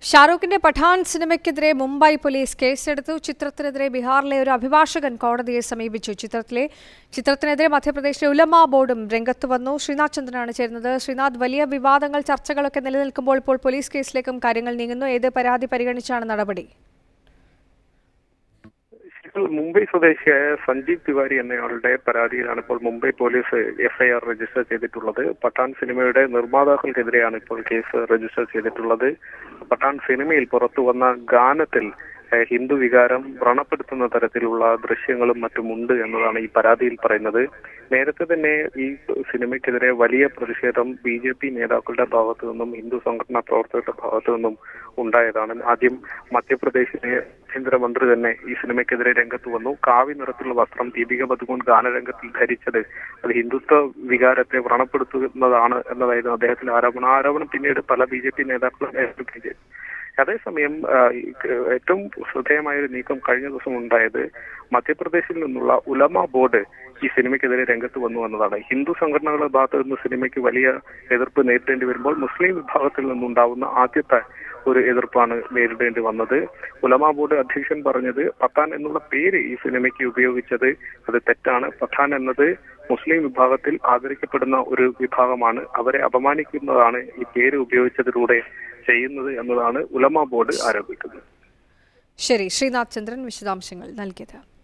ഷാറൂഖിന്റെ പഠാൻ സിനിമയ്ക്കെതിരെ മുംബൈ പോലീസ് കേസെടുത്തു ചിത്രത്തിനെതിരെ ബീഹാറിലെ ഒരു അഭിഭാഷകൻ കോടതിയെ സമീപിച്ചു ചിത്രത്തിലെ ചിത്രത്തിനെതിരെ മധ്യപ്രദേശിലെ ഉലമ ബോർഡും രംഗത്ത് വന്നു ശ്രീനാഥ് ചന്ദ്രനാണ് ചേരുന്നത് ശ്രീനാഥ് വലിയ വിവാദങ്ങൾ ചർച്ചകളൊക്കെ നിലനിൽക്കുമ്പോൾ ഇപ്പോൾ പോലീസ് കേസിലേക്കും കാര്യങ്ങൾ നീങ്ങുന്നു ഏത് പരാതി പരിഗണിച്ചാണ് നടപടി ശരിക്കും മുംബൈ സ്വദേശിയായ സഞ്ജീവ് തിവാരി എന്നയാളുടെ പരാതിയിലാണ് ഇപ്പോൾ മുംബൈ പോലീസ് എഫ്ഐആർ രജിസ്റ്റർ ചെയ്തിട്ടുള്ളത് പഠാൻ സിനിമയുടെ നിർമ്മാതാക്കൾക്കെതിരെയാണ് ഇപ്പോൾ കേസ് രജിസ്റ്റർ ചെയ്തിട്ടുള്ളത് പഠാൻ സിനിമയിൽ പുറത്തു വന്ന ഗാനത്തിൽ ഏഹ്, ഹിന്ദു വികാരം വ്രണപ്പെടുത്തുന്ന തരത്തിലുള്ള ദൃശ്യങ്ങളും മറ്റും ഉണ്ട് എന്നതാണ് ഈ പരാതിയിൽ പറയുന്നത് നേരത്തെ തന്നെ ഈ സിനിമയ്ക്കെതിരെ വലിയ പ്രതിഷേധം ബി ജെ പി നേതാക്കളുടെ ഭാഗത്തു നിന്നും ഹിന്ദു സംഘടനാ പ്രവർത്തകരുടെ ഭാഗത്തു നിന്നും ഉണ്ടായതാണ് ആദ്യം മധ്യപ്രദേശിലെ ആഭ്യന്തരമന്ത്രി തന്നെ ഈ സിനിമയ്ക്കെതിരെ രംഗത്ത് വന്നു കാവി നിറത്തിലുള്ള വസ്ത്രം ദീപിക പതുക്കോൺ ഗാനരംഗത്തിൽ ധരിച്ചത് അത് ഹിന്ദുത്വ വികാരത്തെ വ്രണപ്പെടുത്തുന്നതാണ് എന്നതായിരുന്നു അദ്ദേഹത്തിന്റെ ആരോപണം ആ ആരോപണം പിന്നീട് പല ബി ജെ പി നേതാക്കളും ഏറ്റെടുക്കുകയും ചെയ്തു അതേസമയം ആ, ഈ ക- ഏറ്റവും ശ്രദ്ധേയമായ ഒരു നീക്കം കഴിഞ്ഞ ദിവസം ഉണ്ടായത് മധ്യപ്രദേശിൽ നിന്നുള്ള ഉലമ ബോർഡ് ഈ സിനിമയ്ക്കെതിരെ രംഗത്ത് വന്നു എന്നതാണ് ഹിന്ദു സംഘടനകളുടെ ഭാഗത്ത് നിന്ന് സിനിമയ്ക്ക് വലിയ എതിർപ്പ് നേരിടേണ്ടി വരുമ്പോൾ മുസ്ലിം വിഭാഗത്തിൽ നിന്നുണ്ടാവുന്ന ആദ്യത്തെ ഒരു എതിർപ്പാണ് നേരിടേണ്ടി വന്നത് ഉലമ ബോർഡ് അധ്യക്ഷൻ പറഞ്ഞത് പത്താൻ എന്നുള്ള പേര് ഈ സിനിമയ്ക്ക് ഉപയോഗിച്ചത് അത് തെറ്റാണ് പത്താൻ എന്നത് മുസ്ലിം വിഭാഗത്തിൽ ആദരിക്കപ്പെടുന്ന ഒരു വിഭാഗമാണ് അവരെ അപമാനിക്കുന്നതാണ് ഈ പേര് ഉപയോഗിച്ചതിലൂടെ ചെയ്യുന്നത് എന്നതാണ് ഉലമ ബോർഡ് ആരോപിക്കുന്നത് ശരി ശ്രീനാഥ് ചന്ദ്രൻ വിശദാംശങ്ങൾ നൽകിയത്